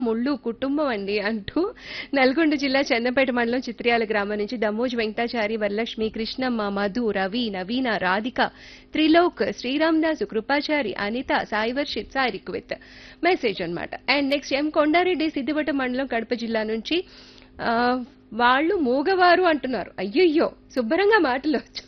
ముళ్ళు కుటుంబం అండి అంటూ నల్గొండ జిల్లా చందంపేట మండలం చిత్రియాల గ్రామం నుంచి దమోజ్ వెంకటాచారి వరలక్ష్మి కృష్ణమ్మ మధు రవి నవీన రాధిక త్రిలోక్ శ్రీరామ్ దాసు కృపాచారి అనిత సాయి వర్షిత్ సాయి రిక్విత్ మెసేజ్ అన్నమాట and next M Kondareddy Siddipet మండలం కడప జిల్లా నుంచి ఆ, వాళ్ళు మూగవారు అంటున్నారు అయ్యయ్యో శుభ్రంగా మాటలు వచ్చు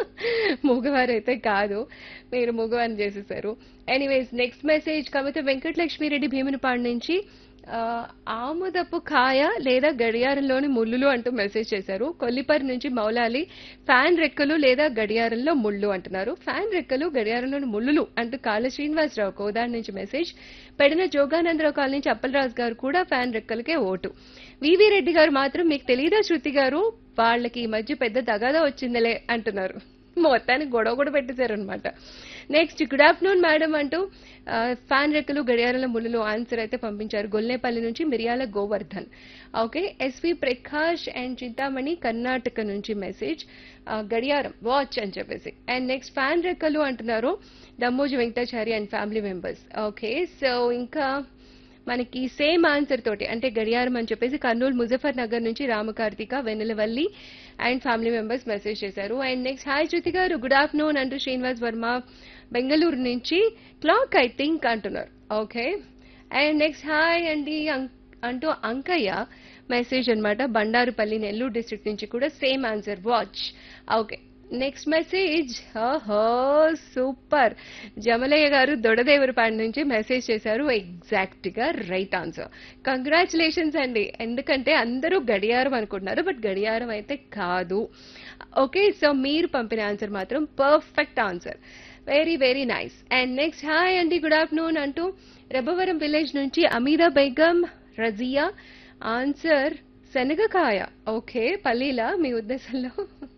మూగవారు అయితే కాదు మీరు మూగవారిని చేసేసారు anyways next message Kavitha Venkatalakshmireddy Bhimunipadu నుంచి ఆ, ఆముదపు కాయ లేదా గడియారంలోని ముళ్ళులు అంటూ మెసేజ్ చేశారు కొల్లిపరి నుంచి మౌలాలి ఫ్యాన్ రెక్కలు లేదా గడియారంలో ముళ్ళు అంటున్నారు ఫ్యాన్ రెక్కలు గడియారంలోని ముళ్ళులు అంటూ కాళ్ళ శ్రీనివాసరావు కోదాడి నుంచి మెసేజ్ పెడిన జోగానందరావు కాలనీ నుంచి అప్పలరాజు గారు కూడా ఫ్యాన్ రెక్కలకే ఓటు వివి రెడ్డి గారు మాత్రం మీకు తెలియదా శృతి గారు వాళ్ళకి ఈ మధ్య పెద్ద తగాదా వచ్చిందిలే అంటున్నారు మొత్తానికి గొడవ కూడా పెట్టేశారు అనమాట నెక్స్ట్ గుడ్ ఆఫ్టర్నూన్ మేడం అంటూ ఆ, ఫ్యాన్ రెక్కలు గడియారాల ముళ్ళు ఆన్సర్ అయితే పంపించారు గొల్లేపల్లి నుంచి Miriyala Govardhan okay SV Prakash and Chintamani Karnataka నుంచి మెసేజ్ ఆ, గడియారం వాచ్ అని చెప్పేసి అండ్ నెక్స్ట్ ఫ్యాన్ రెక్కలు అంటున్నారు Dammoju Venkatachari and family members okay so ఇంకా మనకి సేమ్ ఆన్సర్ తోటి అంటే గడియారం అని చెప్పేసి కర్నూలు ముజఫర్ నగర్ నుంచి Ramakarthika Vennelavalli and family members message చేశారు అండ్ నెక్స్ట్ హాయ్ జ్యోతి గారు గుడ్ ఆఫ్టర్నూన్ అంటూ శ్రీనివాస్ వర్మ బెంగళూరు నుంచి క్లాక్ ఐ థింక్ అంటున్నారు ఓకే అండ్ నెక్స్ట్ హాయ్ అండి అం- అంటూ అంకయ్య మెసేజ్ అన్నమాట బండారుపల్లి నెల్లూరు డిస్ట్రిక్ట్ నుంచి కూడా same answer watch okay next message ఓహో సూపర్ జమలయ్య గారు దొడదేవరపాడు నుంచి మెసేజ్ చేశారు ఎగ్జాక్ట్ గా రైట్ ఆన్సర్ కంగ్రాచులేషన్స్ అండి ఎందుకంటే అందరూ గడియారం అనుకుంటున్నారు బట్ గడియారం అయితే కాదు ఓకే సో మీరు పంపిన ఆన్సర్ మాత్రం perfect answer very very nice and next hi అండి గుడ్ ఆఫ్టర్నూన్ అంటూ రెబ్బవరం విలేజ్ నుంచి అమీదా బేగం రజియా ఆన్సర్ శనగకాయ ఓకే పల్లీలా మీ ఉద్దేశంలో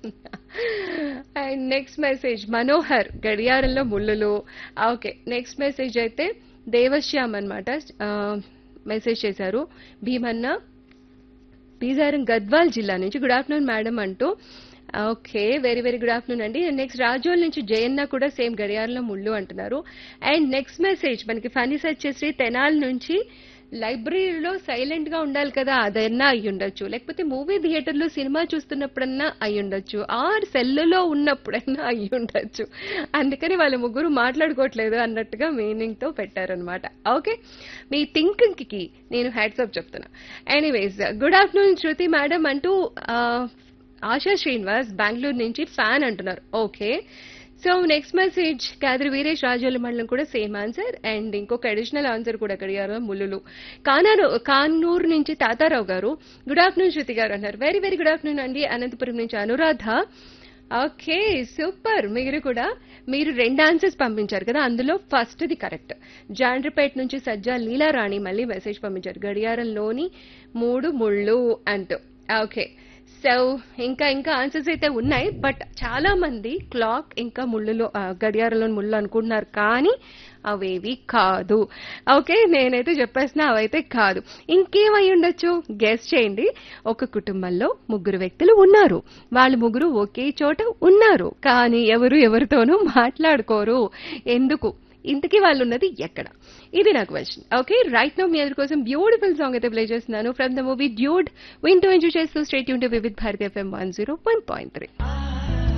అండ్ నెక్స్ట్ మెసేజ్ మనోహర్ గడియారంలో ముళ్ళులు ఓకే నెక్స్ట్ మెసేజ్ అయితే దేవశ్యామ్ అనమాట మెసేజ్ చేశారు భీమన్న బీజారం గద్వాల్ జిల్లా నుంచి గుడ్ ఆఫ్టర్నూన్ మేడం అంటూ okay very very good afternoon అండి నెక్స్ట్ రాజోల్ నుంచి జయన్న కూడా సేమ్ గడియారంలో ముళ్ళు అంటున్నారు అండ్ నెక్స్ట్ మెసేజ్ మనకి ఫనీ సెర్చ్ చేసి తెనాల్ నుంచి లైబ్రరీలో సైలెంట్ గా ఉండాలి కదా అదన్నా అయి ఉండొచ్చు లేకపోతే మూవీ థియేటర్ లో సినిమా చూస్తున్నప్పుడన్నా అయి ఉండొచ్చు ఆర్ సెల్లులో ఉన్నప్పుడన్నా అయి ఉండొచ్చు అందుకని వాళ్ళ ముగ్గురు మాట్లాడుకోవట్లేదు అన్నట్టుగా మీనింగ్ తో పెట్టారనమాట ఓకే మీ థింకింగ్ కి నేను హ్యాట్సప్ చెప్తున్నా anyways good afternoon Shruti madam అంటూ ఆ, ఆశా శ్రీనివాస్ బెంగళూరు నుంచి ఫ్యాన్ అంటున్నారు okay so next message Kadari Veeresh Rajole మండలం కూడా సేమ్ ఆన్సర్ అండ్ ఇంకొక అడిషనల్ ఆన్సర్ కూడా అడిగారు ముల్లులు కానారు కానూరు నుంచి తాతారావు గారు గుడ్ ఆఫ్టర్నూన్ శృతి గారు అన్నారు వెరీ వెరీ గుడ్ ఆఫ్టర్నూన్ అండి అనంతపురం నుంచి అనురాధ ఓకే సూపర్ మీరు కూడా మీరు రెండు ఆన్సర్స్ పంపించారు కదా అందులో ఫస్ట్ ది కరెక్ట్ జాండ్రిపేట నుంచి సజ్జా లీలారాణి మళ్ళీ మెసేజ్ పంపించారు గడియారంలోని మూడు ముళ్ళు అంటూ ఓకే సో ఇంకా ఇంకా ఆన్సర్స్ అయితే ఉన్నాయి బట్ చాలా మంది క్లాక్ ఇంకా ముళ్ళులో ఆ, గడియారంలో ముళ్ళు అనుకుంటున్నారు కానీ అవేవి కాదు ఓకే నేనైతే చెప్పేసిన అవైతే కాదు ఇంకేమై ఉండొచ్చు గెస్ చేయండి ఒక కుటుంబంలో ముగ్గురు వ్యక్తులు ఉన్నారు వాళ్ళు ముగ్గురు ఒకే చోట ఉన్నారు కానీ ఎవరు ఎవరితోనూ మాట్లాడుకోరు ఎందుకు ఇంతకీ వాళ్ళు ఉన్నది ఎక్కడ ఇది నా క్వశ్చన్ ఓకే రైట్ నో మీ అందరి కోసం బ్యూటిఫుల్ సాంగ్ అయితే ప్లే చేస్తున్నాను ఫ్రమ్ ద మూవీ డ్యూడ్ వింటూ ఎంజాయ్ చేస్తూ స్టేట్ యూన్ to Vividh Bharati FM one zero one point three